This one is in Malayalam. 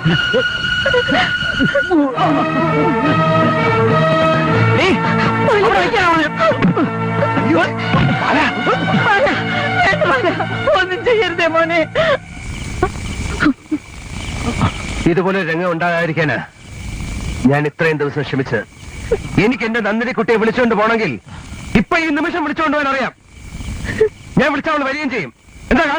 നീ അവിടെ നിൽക്കാനാ പറഞ്ഞത്? അയ്യോ, ബാല. ഒന്നും ചെയ്യരുതേ മോനെ ഇതുപോലെ ഒരു രംഗം ഉണ്ടാകാതിരിക്കാനാ ഞാൻ ഇത്രയും ദിവസം ക്ഷമിച്ച് എനിക്ക് എന്റെ നന്ദിനി കുട്ടിയെ വിളിച്ചുകൊണ്ട് പോണെങ്കിൽ ഇപ്പൊ ഈ നിമിഷം വിളിച്ചുകൊണ്ട് പോകാൻ അറിയാം ഞാൻ വിളിച്ചവൾ വരികയും ചെയ്യും എന്താ